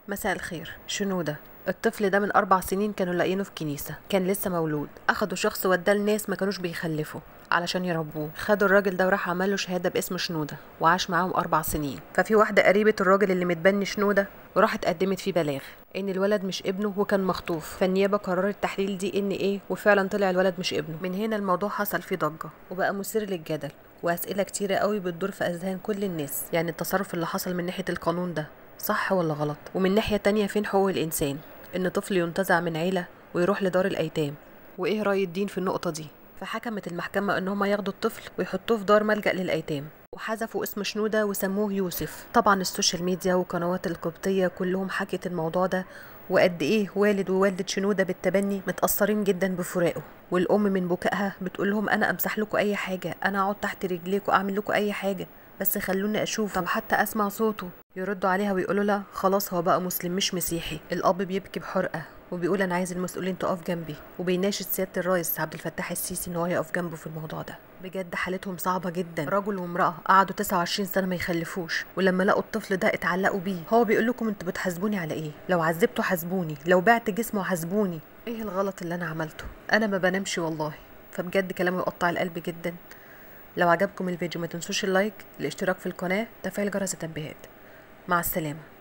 مساء الخير شنو ده الطفل ده من أربع سنين كانوا لاقيينه في كنيسة كان لسه مولود أخدوا شخص وداه لناس ما كانوش بيخلفوا علشان يربوه خدوا الراجل ده وراح عمل له شهادة باسم شنودة وعاش معاهم أربع سنين ففي واحدة قريبة الراجل اللي متبني شنودة وراحت قدمت فيه بلاغ ان الولد مش ابنه وكان مخطوف فالنيابه قررت تحليل دي ان ايه وفعلا طلع الولد مش ابنه من هنا الموضوع حصل فيه ضجه وبقى مثير للجدل واسئله كتيره قوي بتدور في اذهان كل الناس يعني التصرف اللي حصل من ناحيه القانون ده صح ولا غلط ومن ناحيه تانية فين حقوق الانسان ان طفل ينتزع من عيله ويروح لدار الايتام وايه راي الدين في النقطه دي فحكمت المحكمة إن هما ياخدوا الطفل ويحطوه في دار ملجأ للأيتام وحذفوا اسم شنودة وسموه يوسف طبعا السوشيال ميديا وقنوات القبطية كلهم حكت الموضوع ده وقد ايه والد ووالدة شنودة بالتبني متأثرين جدا بفراقه والأم من بكائها بتقول لهم أنا أمسح لكم أي حاجة أنا أقعد تحت رجليكم أعمل لكم أي حاجة بس خلوني أشوفه طب حتى أسمع صوته يردوا عليها ويقولوا لها خلاص هو بقى مسلم مش مسيحي الأب بيبكي بحرقة وبيقول انا عايز المسؤولين تقف جنبي وبيناشد سياده الرئيس عبد الفتاح السيسي ان هو يقف جنبه في الموضوع ده بجد حالتهم صعبه جدا رجل وامراه قعدوا 29 سنه ما يخلفوش ولما لقوا الطفل ده اتعلقوا بيه هو بيقول لكم انتوا بتحاسبوني على ايه لو عذبته حاسبوني لو بعت جسمه حاسبوني ايه الغلط اللي انا عملته انا ما بنامش والله فبجد كلامه يقطع القلب جدا لو عجبكم الفيديو ما تنسوش اللايك الاشتراك في القناه تفعيل جرس التنبيهات مع السلامه